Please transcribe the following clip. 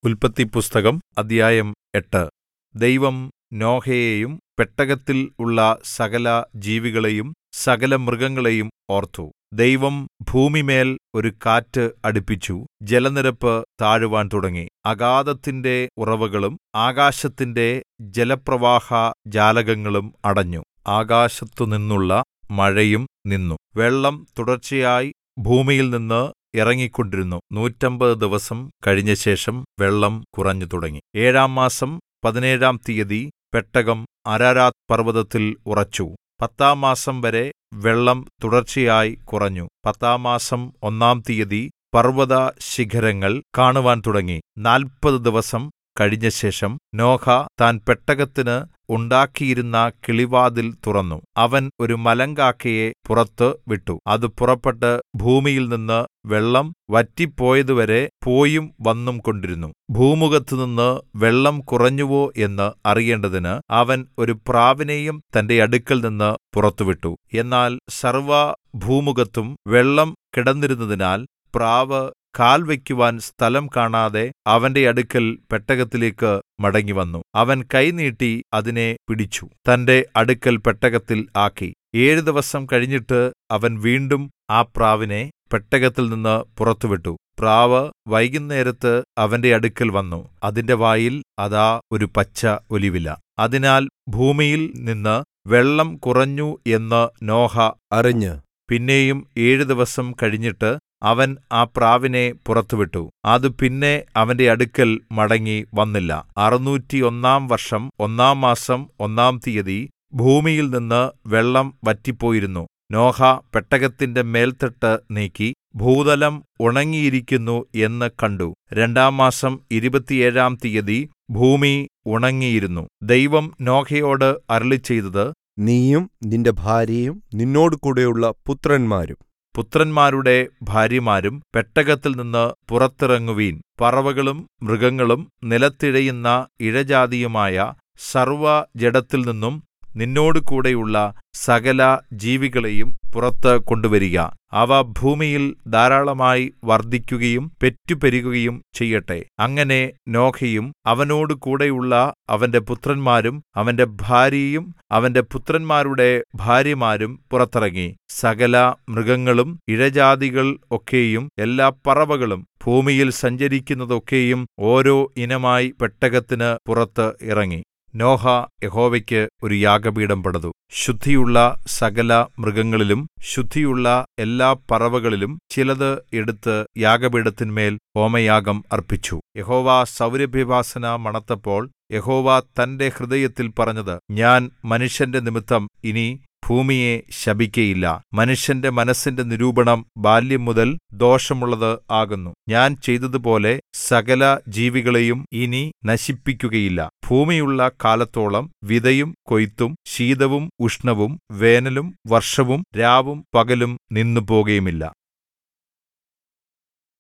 ഉല്പത്തിപ്പുസ്തകം അദ്ധ്യായം എട്ട് ദൈവം നോഹയെയും പെട്ടകത്തിൽ ഉള്ള സകല ജീവികളെയും സകലമൃഗങ്ങളെയും ഓർത്തു ദൈവം ഭൂമിമേൽ ഒരു കാറ്റ് അടിപ്പിച്ചു ജലനിരപ്പ് താഴുവാൻ തുടങ്ങി അഗാധത്തിന്റെ ഉറവുകളും ആകാശത്തിന്റെ ജലപ്രവാഹ ജാലകങ്ങളും അടഞ്ഞു ആകാശത്തുനിന്നുള്ള മഴയും നിന്നു വെള്ളം തുടർച്ചയായി ഭൂമിയിൽനിന്ന് ഇറങ്ങിക്കൊണ്ടിരുന്നു നൂറ്റമ്പത് ദിവസം കഴിഞ്ഞശേഷം വെള്ളം കുറഞ്ഞു തുടങ്ങി ഏഴാം മാസം പതിനേഴാം തീയതി പെട്ടകം അരാരാത്ത് പർവ്വതത്തിൽ ഉറച്ചു പത്താം മാസം വരെ വെള്ളം തുടർച്ചയായി കുറഞ്ഞു പത്താം മാസം ഒന്നാം തീയതി പർവ്വതശിഖരങ്ങൾ കാണുവാൻ തുടങ്ങി നാല്പത് ദിവസം കഴിഞ്ഞശേഷം നോഹ താൻ പെട്ടകത്തിന് ഉണ്ടാക്കിയിരുന്ന കിളിവാതിൽ തുറന്നു അവൻ ഒരു മലങ്കാക്കയെ പുറത്ത് വിട്ടു അത് പുറപ്പെട്ട് ഭൂമിയിൽനിന്ന് വെള്ളം വറ്റിപ്പോയതുവരെ പോയും വന്നും കൊണ്ടിരുന്നു ഭൂമുഖത്തുനിന്ന് വെള്ളം കുറഞ്ഞുവോ എന്ന് അറിയേണ്ടതിന് അവൻ ഒരു പ്രാവിനെയും തന്റെ അടുക്കൽനിന്ന് പുറത്തുവിട്ടു എന്നാൽ സർവ്വഭൂമുഖത്തും വെള്ളം കിടന്നിരുന്നതിനാൽ പ്രാവ് കാൽ വയ്ക്കുവാൻ സ്ഥലം കാണാതെ അവന്റെ അടുക്കൽ പെട്ടകത്തിലേക്ക് മടങ്ങിവന്നു അവൻ കൈ നീട്ടി അതിനെ പിടിച്ചു തന്റെ അടുക്കൽ പെട്ടകത്തിൽ ആക്കി ഏഴു ദിവസം കഴിഞ്ഞിട്ട് അവൻ വീണ്ടും ആ പ്രാവിനെ പെട്ടകത്തിൽ നിന്ന് പുറത്തുവിട്ടു പ്രാവ് വൈകുന്നേരത്ത് അവന്റെ അടുക്കൽ വന്നു അതിന്റെ വായിൽ അതാ ഒരു പച്ച ഒലിവില അതിനാൽ ഭൂമിയിൽ നിന്ന് വെള്ളം കുറഞ്ഞു എന്ന് നോഹ അറിഞ്ഞ് പിന്നെയും ഏഴു ദിവസം കഴിഞ്ഞിട്ട് അവൻ ആ പ്രാവിനെ പുറത്തുവിട്ടു അത് പിന്നെ അവന്റെ അടുക്കൽ മടങ്ങി വന്നില്ല അറുനൂറ്റി ഒന്നാം വർഷം ഒന്നാം മാസം ഒന്നാം തീയതി ഭൂമിയിൽ നിന്ന് വെള്ളം വറ്റിപ്പോയിരുന്നു നോഹ പെട്ടകത്തിന്റെ മേൽത്തട്ട് നീക്കി ഭൂതലം ഉണങ്ങിയിരിക്കുന്നു എന്ന് കണ്ടു രണ്ടാം മാസം ഇരുപത്തിയേഴാം തീയതി ഭൂമി ഉണങ്ങിയിരുന്നു ദൈവം നോഹയോട് അരുളിച്ചെയ്തത് നീയും നിന്റെ ഭാര്യയും നിന്നോടുകൂടെയുള്ള പുത്രന്മാരും പുത്രന്മാരുടെ ഭാര്യമാരും പെട്ടകത്തിൽ നിന്ന് പുറത്തിറങ്ങുവീൻ പറവകളും മൃഗങ്ങളും നിലത്തിഴയുന്ന ഇഴജാതിയുമായ സർവ്വജഡത്തിൽ നിന്നും നിന്നോടുകൂടെയുള്ള സകല ജീവികളെയും പുറത്ത് കൊണ്ടുവരിക അവ ഭൂമിയിൽ ധാരാളമായി വർദ്ധിക്കുകയും പെറ്റുപെരുകുകയും ചെയ്യട്ടെ അങ്ങനെ നോഹയും അവനോട് കൂടെയുള്ള അവന്റെ പുത്രന്മാരും അവന്റെ ഭാര്യയും അവന്റെ പുത്രന്മാരുടെ ഭാര്യമാരും പുറത്തിറങ്ങി സകല മൃഗങ്ങളും ഇഴജാതികൾ ഒക്കെയും എല്ലാ പറവകളും ഭൂമിയിൽ സഞ്ചരിക്കുന്നതൊക്കെയും ഓരോ ഇനമായി പെട്ടകത്തിന് പുറത്ത് ഇറങ്ങി നോഹ യഹോവയ്ക്ക് ഒരു യാഗപീഠം പണിതു ശുദ്ധിയുള്ള സകല മൃഗങ്ങളിലും ശുദ്ധിയുള്ള എല്ലാ പറവകളിലും ചിലത് എടുത്ത് യാഗപീഠത്തിന്മേൽ ഹോമയാഗം അർപ്പിച്ചു യഹോവ സൗരഭ്യവാസന മണത്തപ്പോൾ യഹോവ തന്റെ ഹൃദയത്തിൽ പറഞ്ഞത് ഞാൻ മനുഷ്യന്റെ നിമിത്തം ഇനി ഭൂമിയെ ശപിക്കയില്ല മനുഷ്യന്റെ മനസ്സിന്റെ നിരൂപണം ബാല്യം മുതൽ ദോഷമുള്ളത് ആകുന്നു ഞാൻ ചെയ്തതുപോലെ സകല ജീവികളെയും ഇനി നശിപ്പിക്കുകയില്ല ഭൂമിയുള്ള കാലത്തോളം വിതയും കൊയ്ത്തും ശീതവും ഉഷ്ണവും വേനലും വർഷവും രാവും പകലും നിന്നുപോകുകയുമില്ല